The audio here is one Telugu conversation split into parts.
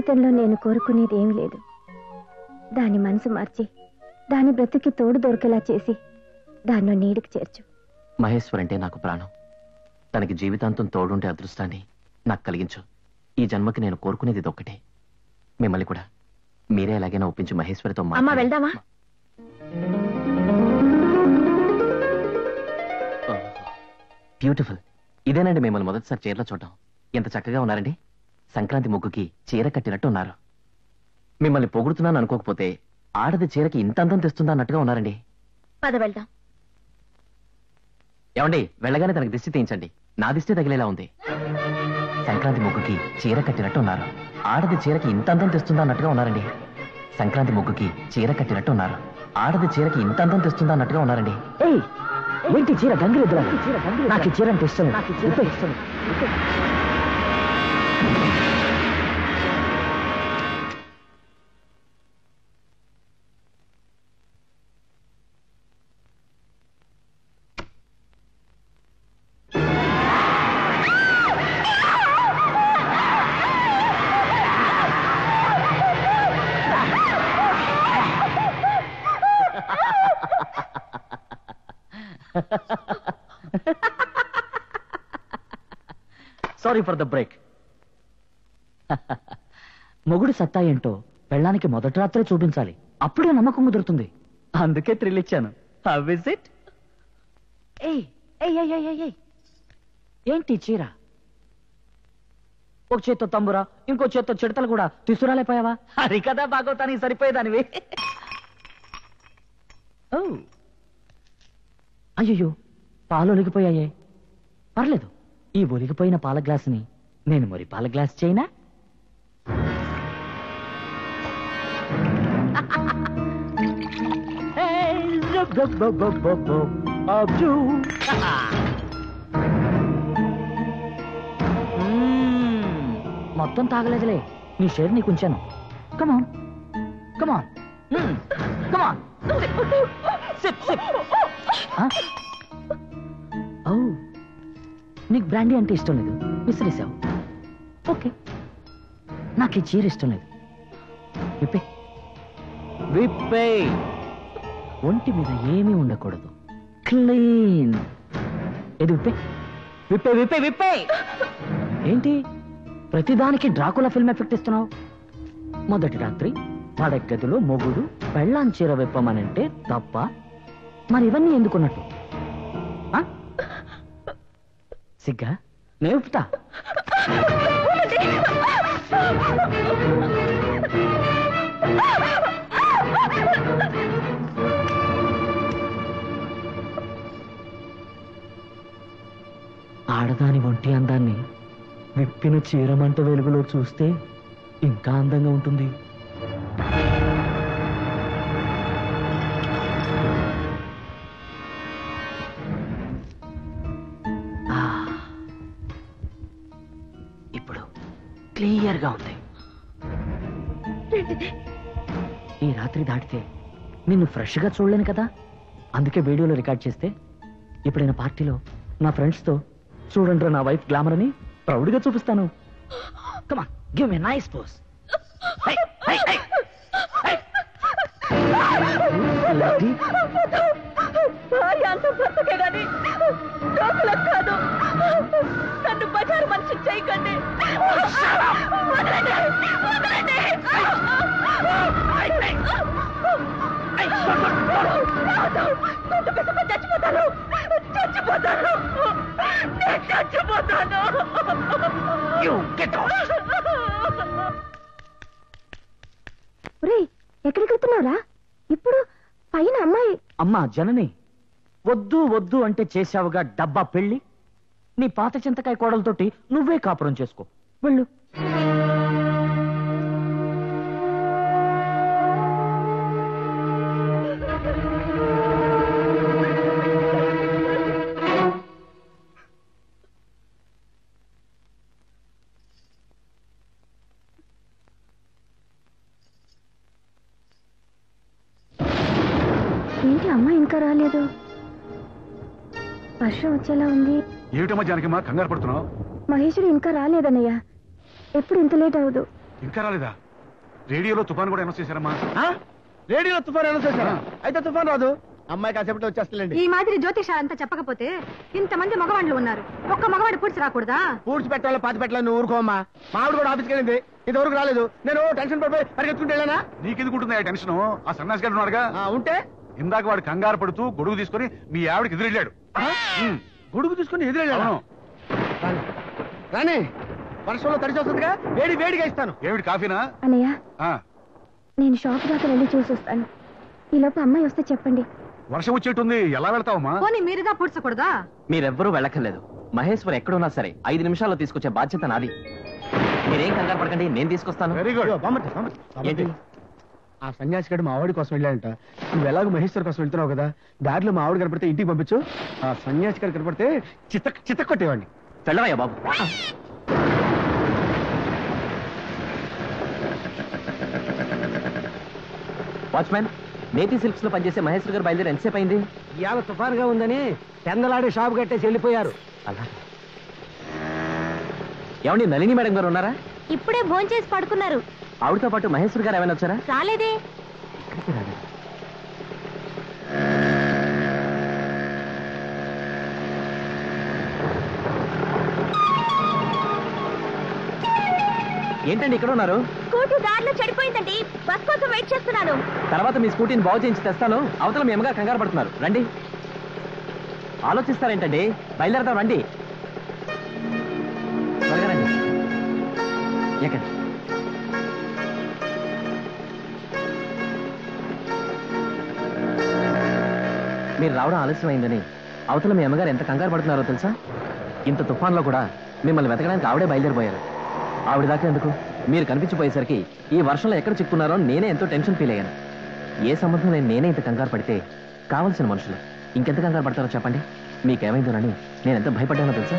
జీవితంలో నేను కోరుకునేది ఏమీ లేదు దాని మనసు మార్చి దాని బ్రతుకి తోడు దొరికేలా చేసి దాన్ని నీడికి చేర్చు మహేశ్వర్ అంటే నాకు ప్రాణం తనకి జీవితాంతం తోడుండే అదృష్టాన్ని నాకు కలిగించు ఈ జన్మకి నేను కోరుకునేది ఇదొక్కటే మిమ్మల్ని కూడా మీరే ఎలాగైనా ఒప్పించి మహేశ్వరితో అమ్మా మాట్లాడి- వెళ్దామా బ్యూటిఫుల్ ఇదేనండి మిమ్మల్ని మొదటిసారి చీరలో చూడడం ఎంత చక్కగా ఉన్నారండి సంక్రాంతి ముగ్గుకి చీర కట్టినట్టు ఉన్నారు మిమ్మల్ని పొగుడుతున్నాను అనుకోకపోతే ఆడది చీరకి ఇంత అందం తెస్తుందా అన్నట్టుగా ఉన్నారండి పద వెళ్దాం ఏమండి వెళ్ళగానే తనకి దిష్టి తీయించండి నా దిష్టి తగిలేలా ఉంది సంక్రాంతి ముగ్గుకి చీర కట్టినట్టు ఉన్నారు ఆడది చీరకి ఇంత అందం తెస్తుందా అన్నట్టుగా ఉన్నారండి సంక్రాంతి ముగ్గుకి చీర కట్టినట్టు ఉన్నారు ఆడది చీరకి ఇంత అందం తెస్తుందా అన్నట్టుగా ఉన్నారండి ఏయ్ ఏంటి చీర గంగిరెద్దులా నాకు ఈ చీర అంటే ఇష్టం లేదు. ఇప్పే. సారీ ఫర్ ద బ్రేక్ మొగుడు సత్తా ఏంటో పెళ్ళానికి మొదటి రాత్రే చూపించాలి అప్పుడే నమ్మకం కుదురుతుంది అందుకే థ్రిల్ ఇచ్చాను విజిట్ ఏయ్ ఏయ్ ఏయ్ ఏయ్, ఏయ్, ఏయ్. ఏంటి ఈ చీర ఒక చేత్తో తంబురా ఇంకో చేత్తో చిడతలు కూడా తీసుకురాలేపోయావా అది కదా బాగోతానికి సరిపోయేదానివి ఓ అయ్యో పాలు ఒలిగిపోయాయే పర్లేదు ఈ ఒలిగిపోయిన పాల గ్లాసుని నేను మరి పాల గ్లాస్ చేయనా మ్మ్. మొత్తం తాగలేదులే నీ షేర్ నీకు ఉంచాను కమాన్ కమాన్ కమాన్ సిప్ సిప్ ఓ నీకు బ్రాండీ అంటే ఇష్టం లేదు విసిరేసావు ఓకే నాకు ఈ చీర ఇష్టం లేదు విప్పే విప్పే ఒంటి మీద ఏమీ ఉండకూడదు క్లీన్ ఇది విప్పే విప్పే విప్పే విప్పే ఏంటి ప్రతిదానికి డ్రాకులా ఫిల్మ్ ఎఫెక్ట్ ఇస్తున్నావు మొదటి రాత్రి పడగదిలో మొగుడు పెళ్ళాం చీర విప్పమనంటే తప్ప మరి ఇవన్నీ ఎందుకున్నట్టు ఆ? సిగ్గా నేర్పుతా ఆడదాని ఒంటి అందాన్ని విప్పిన చీరమంట వెలుగులో చూస్తే ఇంకా అందంగా ఉంటుంది ఆ, ఇప్పుడు క్లియర్గా ఉంది ఈ రాత్రి దాటితే నిన్ను ఫ్రెష్గా చూడలేను కదా అందుకే వీడియోలో రికార్డ్ చేస్తే ఎప్పుడైనా పార్టీలో నా ఫ్రెండ్స్తో చూడండి నా వైఫ్ గ్లామర్ అని ప్రౌడ్గా చూపిస్తాను కమా గివ్ మీ నైస్ పోస్ భార్య అంత బ్రతకే గాని డోకులకు కాదు నన్ను బజారు మనిషి చేయకండి వదలండి, వదలండి. రాదు, గుండు పెట్టుకొని చచ్చిపోతాను చచ్చిపోతాను నేను చచ్చిపోతాను ఎక్కడికి వెళ్తున్నావురా ఇప్పుడు పైన అమ్మాయి అమ్మా జనని వద్దు వద్దు అంటే చేశావుగా డబ్బా పెళ్లి నీ పాత చింతకాయ కోడలతోటి నువ్వే కాపురం చేసుకో వెళ్ళు ఏంటి అమ్మాయి ఇంకా రాలేదు వర్షం వచ్చేలా ఉంది ఏమిటమ్మా జానకమ్మా కంగారు పడుతున్నావు మహేశ్వరి ఇంకా రాలేదన్నయ్య ఎప్పుడు ఇంత లేట్ అవదు ఇంకా రాలేదా రేడియోలో తుఫాన్ కూడా అనౌన్స్ చేశారమ్మా ఆ? రేడియోలో తుఫాన్ అనౌన్స్ చేశారా అయితే తుఫాన్ రాదు అమ్మాయి కాసేపట్లో వచ్చేస్తలేండి ఈ మాదిరి జ్యోతిషాలంతా చెప్పకపోతే ఇంతమంది మగవాళ్ళు ఉన్నారు ఒక్క మగవాడు పూడ్చి రాకూడదా పూడ్చి పెట్టాలి పాతి పెట్టాలి నువ్వు ఊరుకోమ్మా మావిడ కూడా ఆఫీస్కి వెళ్ళింది ఇంతవరకు రాలేదు నేను టెన్షన్ పడిపోయి పరిగెత్తుకుంటూ వెళ్ళానా నీకెందుకు ఉంటుంది ఆ టెన్షన్ ఆ సన్నాసి గారు ఉన్నాడుగా ఆ, ఉంటే ఇందాక వాడు కంగారు పడుతూ గొడుగు తీసుకొని మీ ఆవిడకి ఎదురెళ్ళాడు ఆ? గొడుగు తీసుకుని ఎదురెళ్ళాను అవును రాని రాని వర్షంలో తడిచి వస్తుందిగా వేడి వేడిగా ఇస్తాను ఏమిటి కాఫీనా అన్నయ్య ఆ, నేను షాప్ దాకా వెళ్ళి చూసి వస్తాను ఈలోపు అమ్మాయి వస్తే చెప్పండి వర్షం వచ్చేటుంది ఎలా వెళ్తావమ్మా పోనీ మీరుగా పూడ్చకూడదా మీరెవ్వరూ వెళ్ళక్కర్లేదు మహేశ్వర్ ఎక్కడున్నా సరే ఐదు నిమిషాల్లో తీసుకొచ్చే బాధ్యత నాది మీరేం కంగారు పడకండి నేను తీసుకొస్తాను వెరీ గుడ్ ఇదిగో, బామ్మర్ది, బామ్మర్ది, బామ్మర్ది. ఏంటి? ఆ సన్యాసి గడు మా ఆవిడ కోసం వెళ్ళాడంట నువ్వు ఎలాగో మహేశ్వర్ కోసం వెళ్తున్నావు కదా దారిలో మా ఆవిడ కనపడితే ఇంటికి పంపించు ఆ సన్యాసి గారు కనపడితే చిత్త చిత్త కొట్టేవాడిని వెళ్ళవయ్యా బాబు వాచ్మ్యాన్ నేతి సిల్క్స్ లో పనిచేసే మహేశ్వర్ గారు బయలుదేరి ఎంతసేపు అయింది ఇవాళ తుఫాన్గా ఉందని పెందలాడే షాప్ కట్టేసి వెళ్ళిపోయారు అలా ఏమండి నళిని మేడం గారు ఉన్నారా ఇప్పుడే భోంచేసి పడుకున్నారు ఆవిడతో పాటు మహేశ్వర్ గారు ఏమైనా వచ్చారా రాలేదే ఎక్కడికి రాలేదు. ఏంటండి ఇక్కడ ఉన్నారు స్కూటీ దారిలో చెడిపోయిందండి బస్ కోసం వెయిట్ చేస్తున్నాను తర్వాత మీ స్కూటీని బాగు చేయించి తెస్తాను అవతల మీ అమ్మగారు కంగారు పడుతున్నారు రండి ఆలోచిస్తారేంటండి బయలుదేరదాం రండి త్వరగా రండి ఎక్కండి మీరు రావడం ఆలస్యమైందని అవతల మీ అమ్మగారు ఎంత కంగారు పడుతున్నారో తెలుసా ఇంత తుఫాన్లో కూడా మిమ్మల్ని వెతకడానికి ఆవిడే బయలుదేరిపోయారు ఆవిడ దాకా ఎందుకు మీరు కనిపించిపోయేసరికి ఈ వర్షంలో ఎక్కడ చిక్కున్నారో నేనే ఎంతో టెన్షన్ ఫీల్ అయ్యాను ఏ సంబంధం లేని నేనే ఇంత కంగారు పడితే కావలసిన మనుషులు ఇంకెంత కంగారు పడతారో చెప్పండి మీకేమైందోనని నేను ఎంత భయపడ్డానో తెలుసా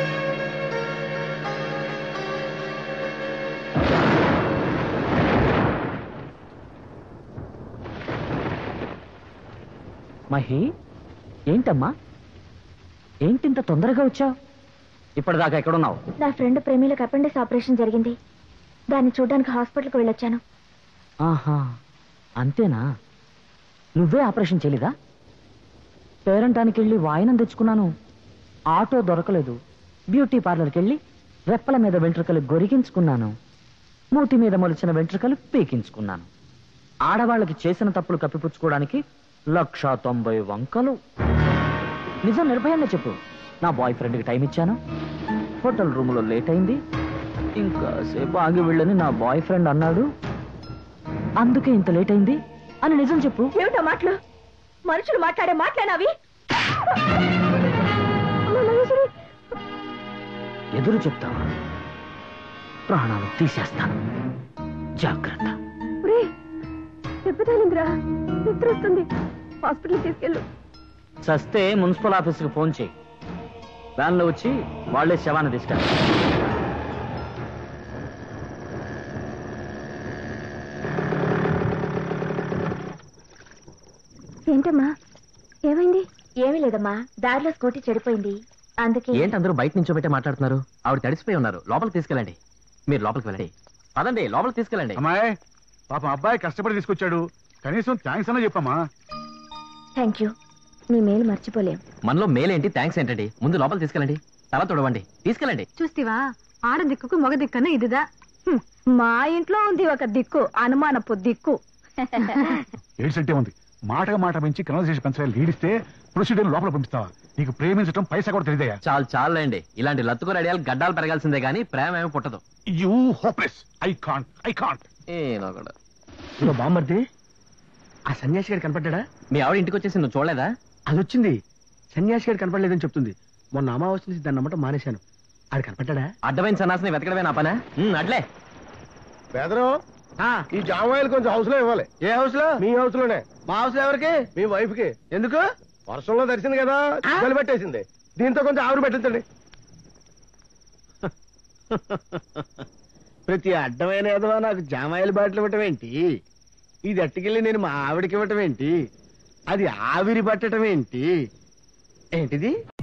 మహి ఏంటమ్మా ఏంటింత తొందరగా వచ్చావు ఇప్పటిదాకా ఎక్కడున్నావు నా ఫ్రెండ్ ప్రేమిలకు అపెండిక్స్ ఆపరేషన్ జరిగింది దాన్ని చూడడానికి హాస్పిటల్కి వెళ్ళొచ్చాను ఆహా అంతేనా నువ్వే ఆపరేషన్ చేయలేదా పేరంటానికి వెళ్ళి వాయినం తెచ్చుకున్నాను ఆటో దొరకలేదు బ్యూటీ పార్లర్కి వెళ్ళి రెప్పల మీద వెంట్రుకలు గొరిగించుకున్నాను మూతి మీద మొలిచిన వెంట్రుకలు పీకించుకున్నాను ఆడవాళ్ళకి చేసిన తప్పులు కప్పిపుచ్చుకోవడానికి లక్ష తొంభై వంకలు నిజం నిర్భయంగా చెప్పు నా బాయ్ ఫ్రెండ్కి టైం ఇచ్చాను హోటల్ రూమ్లో లేట్ అయింది ఇంకా సేపు ఆగి వెళ్ళని నా బాయ్ ఫ్రెండ్ అన్నాడు అందుకే ఇంత లేట్ అయింది అని నిజం చెప్పు ఏమిటో మాటలు మనుషులు మాట్లాడే మాట్లాడినవి ఎదురు చెప్తావా ప్రాణాలు తీసేస్తాను జాగ్రత్త దెబ్బతాలిందిరా నిద్ర వస్తుంది హాస్పిటల్ తీసుకెళ్ళు సస్తే మున్సిపల్ ఆఫీస్కి ఫోన్ చేయి వ్యాన్లో వచ్చి వాళ్ళే శవాన్ని తీసుకెళ్ళి ఏంటమ్మా ఏమైంది ఏమీ లేదమ్మా దారిలో స్కూటీ చెడిపోయింది అందుకే ఏంటి అందరూ బయట నుంచో పెట్టే మాట్లాడుతున్నారు ఆవిడ తడిసిపోయి ఉన్నారు లోపలికి తీసుకెళ్ళండి మీరు లోపలికి వెళ్ళండి పదండి లోపలికి తీసుకెళ్ళండి అమ్మాయి పాపం అబ్బాయి కష్టపడి తీసుకొచ్చాడు కనీసం థ్యాంక్స్ అన్నా చెప్పమ్మా థ్యాంక్ యూ నీ మేలు మర్చిపోలేం మనలో మేలేంటి థ్యాంక్స్ ఏంటండి ముందు లోపలికి తీసుకెళ్ళండి తల తొడవండి తీసుకెళ్ళండి చూస్తివా ఆడ దిక్కుకు మగ దిక్కన ఇదిదా హ్మ్. మా ఇంట్లో ఉంది ఒక దిక్కు అనుమానపు దిక్కు ఏడ్సంటే ఉంది మాటగా మాట పెంచి కన్వర్సేషన్ పెంచగా లీడిస్తే ప్రొసీడర్ లోపల పంపిస్తావా నీకు ప్రేమించడం పైసా కూడా తెలియదయా చాలు చాలండి ఇలాంటి లత్తుకు రెడియాలు గడ్డాలు పెరగాల్సిందే కానీ ప్రేమ ఏమి పుట్టదు you hopeless I can't I can't ఏనో కూడా ఇదిగో బామ్మర్ది ఆ సన్యాసి గారు కనపడ్డా మీ ఆవిడ ఇంటికి వచ్చేసి నువ్వు చూడలేదా అది వచ్చింది సన్యాసి గారు కనపడలేదని చెప్తుంది మొన్న అమావాస్య నుంచి దాన్ని నమ్మటం మానేశాను ఆడు కనపడ్డా అడ్డమైన సన్నాసిని వెతకడమే నా పనా ఉమ్, అడ్లే పేదరు ఈ జామాయిలు కొంచెం హౌస్ లో ఇవ్వాలి ఏ హౌస్ లో మీ హౌస్ లోనే మా హౌస్ లో ఎవరికి మీ వైఫ్ కి ఎందుకు వర్షంలో తడిసింది కదా చలి పట్టేసింది దీంతో కొంచెం ఆవిరి పెట్టించండి ప్రతి అడ్డమైన ఏదో నాకు జామాయిల బాటిల్ ఇవ్వటం ఏంటి ఇది అట్టుకెళ్ళి నేను మా ఆవిడకి ఇవ్వటం ఏంటి అది ఆవిరి పట్టడం ఏంటి ఏంటిది